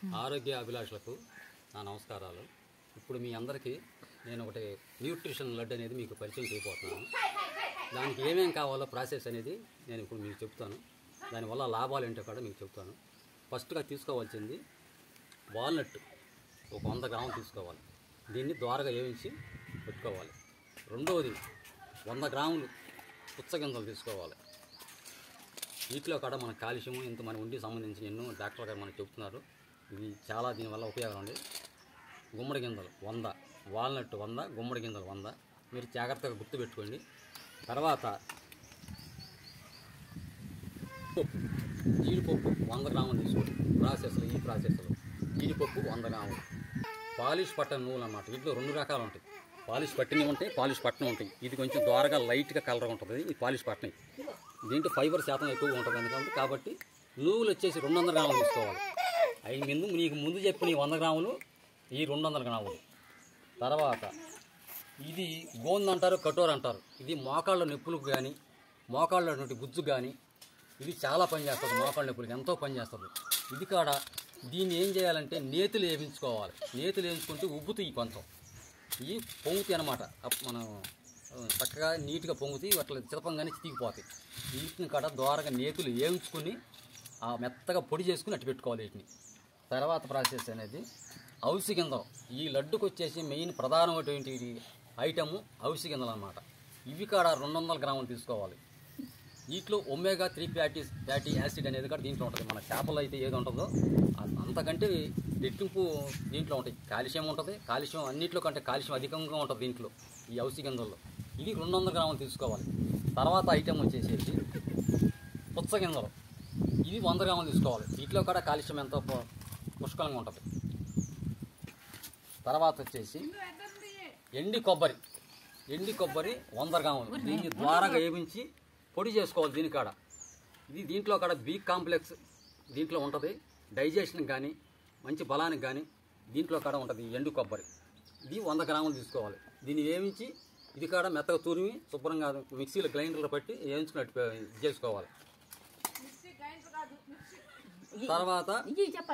ఆరోగ్య అభిలాషులకు నా నమస్కారాలు ఇప్పుడు మీ అందరికీ నేను ఒకటి న్యూట్రిషన్ లడ్డు అనేది మీకు పరిచయం చేయబోతున్నాను దానికి ఏమేం కావాలో ప్రాసెస్ అనేది నేను ఇప్పుడు మీకు చెప్తాను దానివల్ల లాభాలు ఏంటో కూడా మీకు చెప్తాను ఫస్ట్గా తీసుకోవాల్సింది వాల్నట్ ఒక వంద గ్రాములు తీసుకోవాలి దీన్ని ద్వారగా వేయించి పెట్టుకోవాలి రెండవది వంద గ్రాములు పుచ్చగింజలు తీసుకోవాలి వీటిలో కూడా మన కాల్షియం ఇంత మన ఉండి సంబంధించిన ఎన్నో డాక్టర్ గారు మనకు చెప్తున్నారు ఇది చాలా దీనివల్ల ఉపయోగం ఉంది గుమ్మడి గింజలు వంద వాల్నట్ వంద గుమ్మడి గింజలు వంద మీరు జాగ్రత్తగా గుర్తుపెట్టుకోండి తర్వాత పప్పు జీడిపప్పు వంద గ్రాములు తీసుకోండి ప్రాసెస్లు ఈ ప్రాసెస్లు జీడిపప్పు వంద గ్రాములు పాలిష్ పట్టని నువ్వులు అన్నమాట వీటిలో రెండు రకాలు ఉంటాయి పాలిష్ పట్టినవి ఉంటాయి పాలిష్ పట్టని ఉంటాయి ఇది కొంచెం ద్వారగా లైట్గా కలర్ ఉంటుంది ఇది పాలిష్ పట్టని దీంట్లో ఫైబర్ శాతం ఎక్కువగా ఉంటుంది ఎందుకంటే కాబట్టి నువ్వులు వచ్చేసి రెండు వందల గ్రాములు తీసుకోవాలి అవి ముందు నీకు ముందు చెప్పిన ఈ వంద గ్రాములు ఈ రెండు వందల గ్రాములు తర్వాత ఇది గోంద్ అంటారు కటోర్ అంటారు ఇది మోకాళ్ళ నొప్పులకు కానీ మోకాళ్ళ నుండి గుజ్జు కానీ ఇది చాలా పనిచేస్తుంది మోకాళ్ళ నొప్పులకు ఎంతో పనిచేస్తుంది ఇది కాడ దీన్ని ఏం చేయాలంటే నేతులు వేయించుకోవాలి నేతులు వేయించుకుంటే ఉబ్బుతాయి కొంచెం ఇవి పొంగుతాయి అనమాట మనం ఆ, చక్కగా నీట్గా పొంగుతాయి అట్లా చిలపంగానే చితికిపోతాయి వీటిని కాడ ద్వారగా నేతులు వేయించుకుని ఆ మెత్తగా పొడి చేసుకుని అట్టు పెట్టుకోవాలి వీటిని తర్వాత ప్రాసెస్ అనేది అవిసి గింజలు ఈ లడ్డుకు వచ్చేసి మెయిన్ ప్రధానమైనటువంటి ఐటమ్ అవిసి గింజలు అనమాట ఇవి కాడ రెండు వందల గ్రాములు తీసుకోవాలి వీటిలో omega three fatty fatty acid అనేది కూడా దీంట్లో ఉంటుంది మన చేపలు అయితే ఏది ఉంటుందో అ- అంతకంటే రెట్టింపు దీంట్లో ఉంటాయి కాల్షియం ఉంటుంది కాల్షియం అన్నింటిలో కంటే కాల్షియం అధికంగా ఉంటుంది దీంట్లో ఈ ఔషధ గింజల్లో ఇది రెండు వందల గ్రాములు తీసుకోవాలి తర్వాత ఐటెం వచ్చేసేసి పుచ్చగింజలు ఇది వంద గ్రాములు తీసుకోవాలి వీటిలో కూడా కాల్షియం ఎంతో పు- పుష్కలంగా ఉంటుంది తర్వాత వచ్చేసి ఎండి కొబ్బరి ఎండి కొబ్బరి వంద గ్రాములు దీన్ని ద్వారాగా వేయించి పొడి చేసుకోవాలి దీని కాడ ఇది దీంట్లో కాడ బీ కాంప్లెక్స్ దీంట్లో ఉంటుంది డైజెషన్ కానీ మంచి బలానికి కానీ దీంట్లో కాడ ఉంటుంది ఈ ఎండు కొబ్బరి ఇది వంద గ్రాములు తీసుకోవాలి దీన్ని వేయించి ఇది కాడ మెత్తగా తురిమి శుభ్రంగా మిక్సీలో గ్రైండర్లో పెట్టి వేయించుకున్నట్టు ఇది చేసుకోవాలి తర్వాత ఇది చెప్ప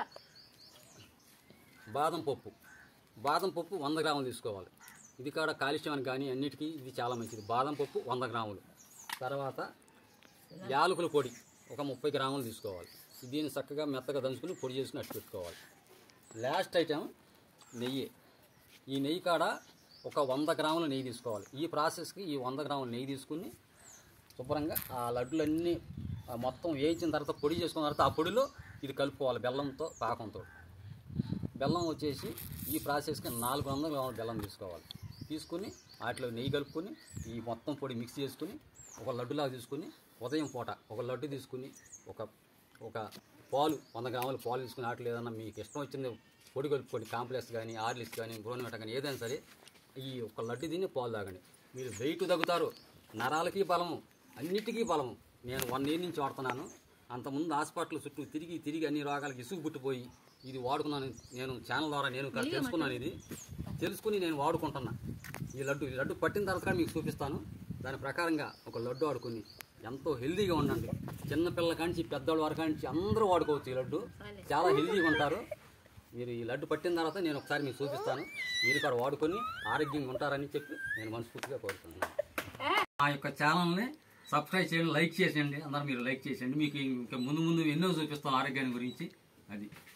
బాదం పప్పు బాదం పప్పు వంద గ్రాములు తీసుకోవాలి ఇది కాడ కాల్షియం అని కానీ అన్నిటికీ ఇది చాలా మంచిది బాదం పప్పు వంద గ్రాములు తర్వాత యాలకుల పొడి ఒక ముప్పై గ్రాములు తీసుకోవాలి దీన్ని చక్కగా మెత్తగా దంచుకుని పొడి చేసుకుని అట్టు పెట్టుకోవాలి లాస్ట్ ఐటెం నెయ్యి ఈ నెయ్యి కాడ ఒక వంద గ్రాముల నెయ్యి తీసుకోవాలి ఈ ప్రాసెస్కి ఈ వంద గ్రాముల నెయ్యి తీసుకుని శుభ్రంగా ఆ లడ్డులన్నీ ఆ మొత్తం వేయించిన తర్వాత పొడి చేసుకున్న తర్వాత ఆ పొడిలో ఇది కలుపుకోవాలి బెల్లంతో పాకంతో బెల్లం వచ్చేసి ఈ ప్రాసెస్కి నాలుగు వందల గ్రాముల బెల్లం తీసుకోవాలి తీసుకుని వాటిలో నెయ్యి కలుపుకొని ఈ మొత్తం పొడి మిక్స్ చేసుకుని ఒక లడ్డులాగా తీసుకుని ఉదయం పూట ఒక లడ్డు తీసుకుని ఒక ఒక పాలు వంద గ్రాముల పాలు తీసుకుని వాటిలో ఏదన్నా మీకు ఇష్టం వచ్చింది పొడి కలుపుకోండి కాంప్లెక్స్ కానీ ఆర్లిక్స్ కానీ బ్రోనిమేట కానీ ఏదైనా సరే ఈ ఒక లడ్డు తిని పాలు తాగండి మీరు వెయిట్ తగ్గుతారు నరాలకి బలము అన్నిటికీ బలము నేను వన్ ఇయర్ నుంచి వాడుతున్నాను అంతకుముందు హాస్పిటల్ చుట్టూ తిరిగి తిరిగి అన్ని రోగాలకు ఇసుగు పుట్టిపోయి ఇది వాడుకున్నాను నేను ఛానల్ ద్వారా నేను ఇక్కడ తెలుసుకున్నాను ఇది తెలుసుకుని నేను వాడుకుంటున్నా ఈ లడ్డు ఈ లడ్డు పట్టిన తర్వాత కూడా మీకు చూపిస్తాను దాని ప్రకారంగా ఒక లడ్డు వాడుకుని ఎంతో హెల్దీగా ఉండండి చిన్నపిల్లల కాంచి పెద్దవాళ్ళ వరకు కాంచి అందరూ వాడుకోవచ్చు ఈ లడ్డు చాలా హెల్దీగా ఉంటారు మీరు ఈ లడ్డు పట్టిన తర్వాత నేను ఒకసారి మీకు చూపిస్తాను మీరు కూడా వాడుకొని ఆరోగ్యంగా ఉంటారని చెప్పి నేను మనస్ఫూర్తిగా కోరుతున్నాను మా యొక్క ఛానల్ని సబ్స్క్రైబ్ చేయండి లైక్ చేసేయండి అందరూ మీరు లైక్ చేసేయండి మీకు ఇంకా ముందు ముందు ఎన్నో చూపిస్తాం ఆరోగ్యాన్ని గురించి అది